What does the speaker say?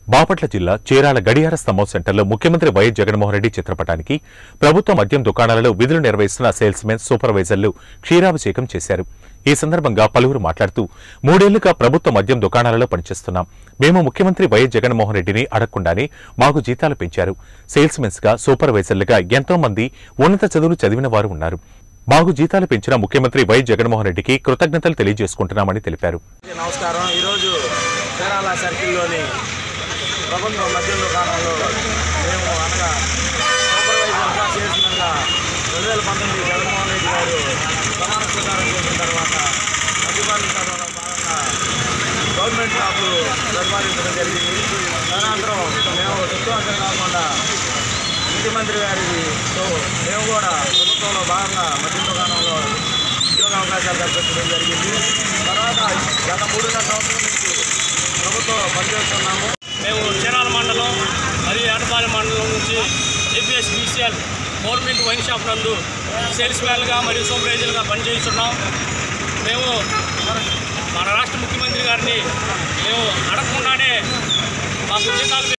బాపట్ల జిల్లా చీరాల గడియార స్తంభం సెంటర్లో ముఖ్యమంత్రి వైఎస్ జగన్మోహన్ రెడ్డి చిత్రపటానికి ప్రభుత్వ మద్యం దుకాణాలలో విధులు నిర్వహిస్తున్న సేల్స్మెన్ సూపర్వైజర్లు క్షీరాభిషేకం చేశారు ఈ సందర్భంగా పలువురు మాట్లాడుతూ మూడేళ్లుగా ప్రభుత్వ మద్యం దుకాణాలలో పనిచేస్తున్నాం మేము ముఖ్యమంత్రి వైఎస్ జగన్మోహన్ రెడ్డిని అడగకుండానే మాకు జీతాలు పెంచారు సేల్స్మెన్స్ గా సూపర్వైజర్లుగా ఎంతో మంది ఉన్నత చదువులు చదివిన వారు ఉన్నారు మాకు జీతాలు పెంచిన ముఖ్యమంత్రి వైఎస్ జగన్మోహన్ రెడ్డికి కృతజ్ఞతలు తెలియజేసుకుంటున్నామని తెలిపారు నమస్కారం ఈరోజు చీరాల సర్కిల్లోని ప్రభుత్వ మద్యం దుకాణంలో మేము అనగా సూపర్వైజర్గా చేసినగా రెండు వేల పంతొమ్మిది జగన్మోహన్ రెడ్డి గారు ప్రమాణ స్వీకారం చేసిన తర్వాత మద్యపాన చట్టంలో భాగంగా గవర్నమెంట్ షాపులు ప్రతిపాదించడం జరిగింది తదనంతరం మేము చుట్టుపక్కల కాకుండా ముఖ్యమంత్రి గారితో మేము కూడా ప్రభుత్వంలో భాగంగా మద్యం దుకాణంలో ఉద్యోగ అవకాశాలు కల్పించడం జరిగింది తర్వాత గత మూడున్నర సంవత్సరం నుంచి ప్రభుత్వంలో పనిచేస్తున్నాము మేము చీరాల మండలం మరియు ఏటపాలెం మండలం నుంచి APS BCL government wine shop నందు సేల్స్ మ్యాన్గా మరియు సూపర్వైజర్గా పనిచేస్తున్నాం మేము మన రాష్ట్ర ముఖ్యమంత్రి గారిని మేము అడగకుండానే మాకు జీతాలు